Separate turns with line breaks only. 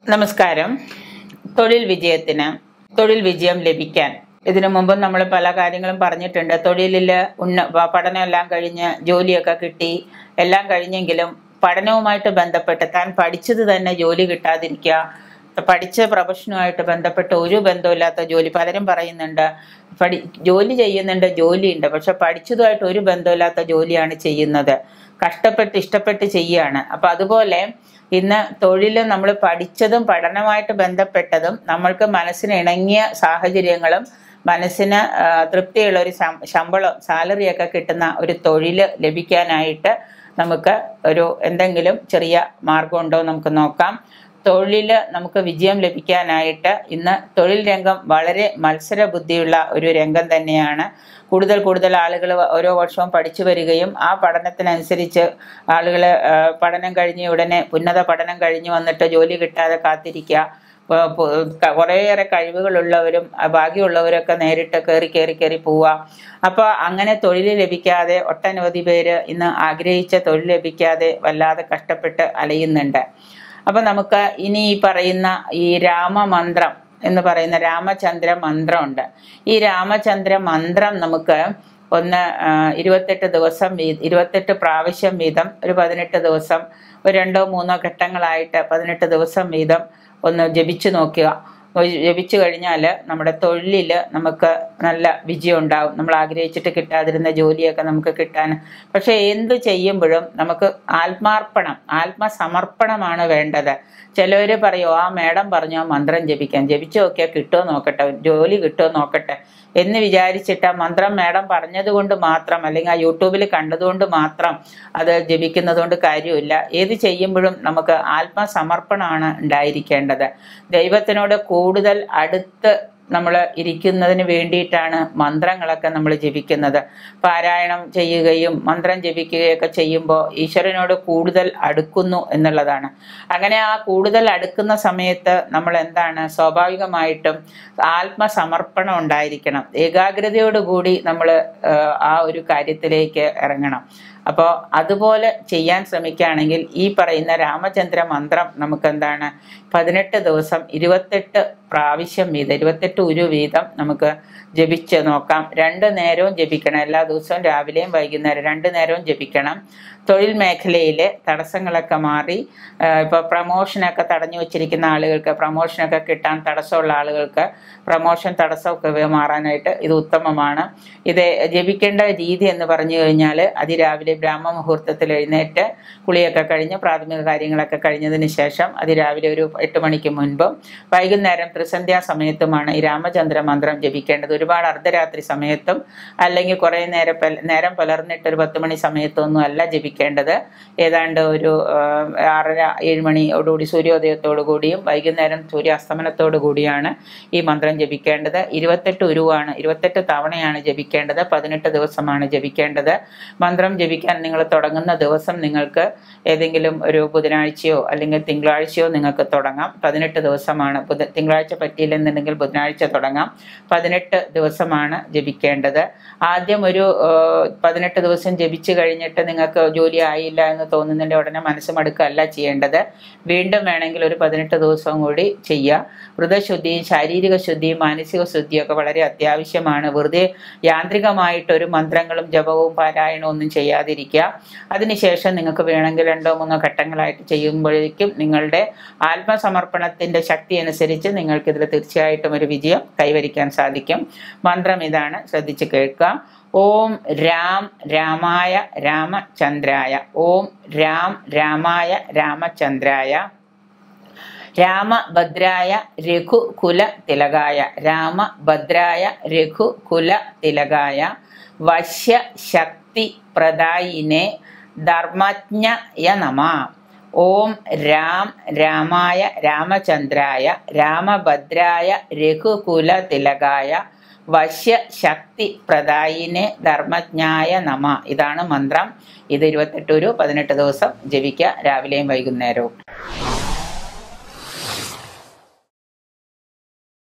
നമസ്കാരം തൊഴിൽ വിജയത്തിന് തൊഴിൽ വിജയം ലഭിക്കാൻ ഇതിനു മുമ്പ് നമ്മൾ പല കാര്യങ്ങളും പറഞ്ഞിട്ടുണ്ട് തൊഴിലിൽ ഉന്ന പ- പഠനമെല്ലാം കഴിഞ്ഞ് ജോലിയൊക്കെ കിട്ടി എല്ലാം കഴിഞ്ഞെങ്കിലും പഠനവുമായിട്ട് ബന്ധപ്പെട്ട് താൻ പഠിച്ചത് തന്നെ ജോലി കിട്ടാതിരിക്കുക പഠിച്ച പ്രൊഫഷനുമായിട്ട് ബന്ധപ്പെട്ട് ഒരു ബന്ധമില്ലാത്ത ജോലി പലരും പറയുന്നുണ്ട് പഠി ജോലി ചെയ്യുന്നുണ്ട് ജോലിയുണ്ട് പക്ഷെ പഠിച്ചതുമായിട്ട് ഒരു ബന്ധമില്ലാത്ത ജോലിയാണ് ചെയ്യുന്നത് കഷ്ടപ്പെട്ട് ഇഷ്ടപ്പെട്ട് ചെയ്യുകയാണ് അപ്പൊ അതുപോലെ ഇന്ന് തൊഴിൽ നമ്മൾ പഠിച്ചതും പഠനമായിട്ട് ബന്ധപ്പെട്ടതും നമ്മൾക്ക് മനസ്സിന് ഇണങ്ങിയ സാഹചര്യങ്ങളും മനസ്സിന് ആ, തൃപ്തിയുള്ള ഒരു ശം- ശമ്പളം സാലറിയൊക്കെ കിട്ടുന്ന ഒരു തൊഴിൽ ലഭിക്കാനായിട്ട് നമുക്ക് ഒരു എന്തെങ്കിലും ചെറിയ മാർഗമുണ്ടോ എന്ന് നമുക്ക് നോക്കാം തൊഴിൽ നമുക്ക് വിജയം ലഭിക്കാനായിട്ട് ഇന്ന് തൊഴിൽ രംഗം വളരെ മത്സര ബുദ്ധിയുള്ള ഒരു രംഗം തന്നെയാണ് കൂടുതൽ കൂടുതൽ ആളുകൾ ഓരോ വർഷവും പഠിച്ചു വരികയും ആ പഠനത്തിനനുസരിച്ച് ആളുകൾ പഠനം കഴിഞ്ഞ് ഉടനെ ഉന്നത പഠനം കഴിഞ്ഞ് വന്നിട്ട് ജോലി കിട്ടാതെ കാത്തിരിക്കുക പ- പ- ക- കുറേയേറെ കഴിവുകളുള്ളവരും ആ, ഭാഗ്യമുള്ളവരൊക്കെ നേരിട്ട് കയറി കയറി കയറി പോവുക അപ്പോൾ അങ്ങനെ തൊഴിൽ ലഭിക്കാതെ ഒട്ടനവധി പേര് ഇന്ന് ആഗ്രഹിച്ച തൊഴിൽ ലഭിക്കാതെ വല്ലാതെ കഷ്ടപ്പെട്ട് അലയുന്നുണ്ട് അപ്പൊ നമുക്ക് ഇനി ഈ പറയുന്ന ഈ രാമമന്ത്രം എന്ന് പറയുന്ന രാമചന്ദ്ര മന്ത്രമുണ്ട് ഈ രാമചന്ദ്ര മന്ത്രം നമുക്ക് ഒന്ന് ആ, ഇരുപത്തെട്ട് ദിവസം വീ- ഇരുപത്തെട്ട് പ്രാവശ്യം വീതം ഒരു പതിനെട്ട് ദിവസം ഒരു രണ്ടോ മൂന്നോ ഘട്ടങ്ങളായിട്ട് പതിനെട്ട് ദിവസം വീതം ഒന്ന് ജപിച്ചു നോക്കുക ജപിച്ചു കഴിഞ്ഞാൽ നമ്മുടെ തൊഴിലിൽ നമുക്ക് നല്ല വിജയം ഉണ്ടാവും നമ്മൾ ആഗ്രഹിച്ചിട്ട് കിട്ടാതിരുന്ന ജോലിയൊക്കെ നമുക്ക് കിട്ടാൻ പക്ഷെ എന്ത് ചെയ്യുമ്പോഴും നമുക്ക് ആത്മാർപ്പണം ആത്മസമർപ്പണമാണ് വേണ്ടത് ചിലവർ പറയും ആ മേഡം പറഞ്ഞു ആ മന്ത്രം ജപിക്കാൻ ജപിച്ചു നോക്കിയാൽ കിട്ടുമോ നോക്കട്ടെ ജോലി കിട്ടുമോ നോക്കട്ടെ എന്ന് വിചാരിച്ചിട്ട് ആ മന്ത്രം മേഡം പറഞ്ഞതുകൊണ്ട് മാത്രം അല്ലെങ്കിൽ ആ യൂട്യൂബിൽ കണ്ടതുകൊണ്ട് മാത്രം അത് ജപിക്കുന്നത് കൊണ്ട് കാര്യമില്ല ഏത് ചെയ്യുമ്പോഴും നമുക്ക് ആത്മസമർപ്പണമാണ് ഉണ്ടായിരിക്കേണ്ടത് ദൈവത്തിനോട് കൂടുതൽ അടുത്ത് നമ്മൾ ഇരിക്കുന്നതിന് വേണ്ടിയിട്ടാണ് മന്ത്രങ്ങളൊക്കെ നമ്മൾ ജപിക്കുന്നത് പാരായണം ചെയ്യുകയും മന്ത്രം ജപിക്കുകയൊക്കെ ചെയ്യുമ്പോൾ ഈശ്വരനോട് കൂടുതൽ അടുക്കുന്നു എന്നുള്ളതാണ് അങ്ങനെ ആ കൂടുതൽ അടുക്കുന്ന സമയത്ത് നമ്മൾ എന്താണ് സ്വാഭാവികമായിട്ടും ആത്മസമർപ്പണം ഉണ്ടായിരിക്കണം ഏകാഗ്രതയോടുകൂടി നമ്മൾ ആ ഒരു കാര്യത്തിലേക്ക് ഇറങ്ങണം അപ്പോൾ അതുപോലെ ചെയ്യാൻ ശ്രമിക്കുകയാണെങ്കിൽ ഈ പറയുന്ന രാമചന്ദ്ര മന്ത്രം നമുക്ക് എന്താണ് പതിനെട്ട് ദിവസം ഇരുപത്തെട്ട് പ്രാവശ്യം വീതം ഇരുപത്തെട്ട് ഉരു വീതം നമുക്ക് ജപിച്ച് നോക്കാം രണ്ട് നേരവും ജപിക്കണം എല്ലാ ദിവസവും രാവിലെയും വൈകുന്നേരം രണ്ട് നേരവും ജപിക്കണം തൊഴിൽ മേഖലയിലെ തടസ്സങ്ങളൊക്കെ മാറി ഇപ്പോൾ പ്രമോഷനൊക്കെ തടഞ്ഞു വെച്ചിരിക്കുന്ന ആളുകൾക്ക് പ്രമോഷനൊക്കെ കിട്ടാൻ തടസ്സമുള്ള ആളുകൾക്ക് പ്രമോഷൻ തടസ്സമൊക്കെ വേ- മാറാനായിട്ട് ഇത് ഉത്തമമാണ് ഇത് ജപിക്കേണ്ട രീതി എന്ന് പറഞ്ഞു കഴിഞ്ഞാൽ അതിരാവിലെ ബ്രാഹ്മ മുഹൂർത്തത്തിൽ എഴുന്നേറ്റ് കുളിയൊക്കെ കഴിഞ്ഞ് പ്രാഥമിക കാര്യങ്ങളൊക്കെ കഴിഞ്ഞതിന് ശേഷം അതിരാവിലെ ഒരു എട്ട് മണിക്ക് മുൻപും വൈകുന്നേരം ത്രിസന്ധ്യാ സമയത്തുമാണ് ഈ രാമചന്ദ്ര മന്ത്രം ജപിക്കേണ്ടത് ഒരുപാട് അർദ്ധരാത്രി സമയത്തും അല്ലെങ്കിൽ കുറേ നേരം പല- നേരം പുലർന്നിട്ട് ഒരു പത്ത് മണി സമയത്തൊന്നും അല്ല ജപിക്കേണ്ടത് ഏതാണ്ട് ഒരു ആ, ആറര ഏഴ് മണിയോടുകൂടി സൂര്യോദയത്തോടു കൂടിയും വൈകുന്നേരം സൂര്യാസ്തമനത്തോടു കൂടിയാണ് ഈ മന്ത്രം ജപിക്കേണ്ടത് ഇരുപത്തെട്ട് ഉരുവാണ് ഇരുപത്തെട്ട് തവണയാണ് ജപിക്കേണ്ടത് പതിനെട്ട് ദിവസമാണ് ജപിക്കേണ്ടത് മന്ത്രം ജപിക്കാൻ നിങ്ങൾ തുടങ്ങുന്ന ദിവസം നിങ്ങൾക്ക് ഏതെങ്കിലും ഒരു ബുധനാഴ്ചയോ അല്ലെങ്കിൽ തിങ്കളാഴ്ചയോ നിങ്ങൾക്ക് തുടങ്ങാം പതിനെട്ട് ദിവസമാണ് ബുധ തിങ്കളാഴ്ച പറ്റിയില്ലെന്നുണ്ടെങ്കിൽ ബുധനാഴ്ച തുടങ്ങാം പതിനെട്ട് ദിവസമാണ് ജപിക്കേണ്ടത് ആദ്യം ഒരു ആ, പതിനെട്ട് ദിവസം ജപിച്ചു കഴിഞ്ഞിട്ട് നിങ്ങൾക്ക് ജോലി ആയില്ല എന്ന് തോന്നുന്നതിൻ്റെ ഉടനെ മനസ്സ് മടുക്കല്ല ചെയ്യേണ്ടത് വീണ്ടും വേണമെങ്കിൽ ഒരു പതിനെട്ട് ദിവസം കൂടി ചെയ്യുക വ്രതശുദ്ധിയും ശാരീരിക ശുദ്ധിയും മാനസിക ശുദ്ധിയും ഒക്കെ വളരെ അത്യാവശ്യമാണ് വെറുതെ യാന്ത്രികമായിട്ടൊരു മന്ത്രങ്ങളും ജപവും പാരായണവും ഒന്നും ചെയ്യാതിരിക്കുക അതിനുശേഷം നിങ്ങൾക്ക് വേണമെങ്കിൽ രണ്ടോ മൂന്നോ ഘട്ടങ്ങളായിട്ട് ചെയ്യുമ്പോഴേക്കും നിങ്ങളുടെ ആത്മസമർപ്പണത്തിൻ്റെ ശക്തി അനുസരിച്ച് നിങ്ങൾക്ക് ഇതിൽ തീർച്ചയായിട്ടും ഒരു വിജയം കൈവരിക്കാൻ സാധിക്കും മന്ത്രം ഇതാണ് ശ്രദ്ധിച്ച് കേൾക്കുക ഓം രാം രാമായ രാമചന്ദ്രായ ഓം രാം രാമായ രാമചന്ദ്രായ രാമഭദ്രായ രഘുകുല തിലകായ രാമഭദ്രായ രഘുകുല തിലകായ വശ്യ ശക്തി പ്രദായിനെ ധർമ്മജ്ഞയ നമ ഓം രാം രാമായ രാമചന്ദ്രായ രാമഭദ്രായ രഘുകുല തിലകായ വശ്യ ശക്തി പ്രദായിനെ ധർമ്മജ്ഞായ നമ ഇതാണ് മന്ത്രം ഇത് ഇരുപത്തെട്ട് ഒരു പതിനെട്ട് ദിവസം ജപിക്കുക രാവിലെയും വൈകുന്നേരവും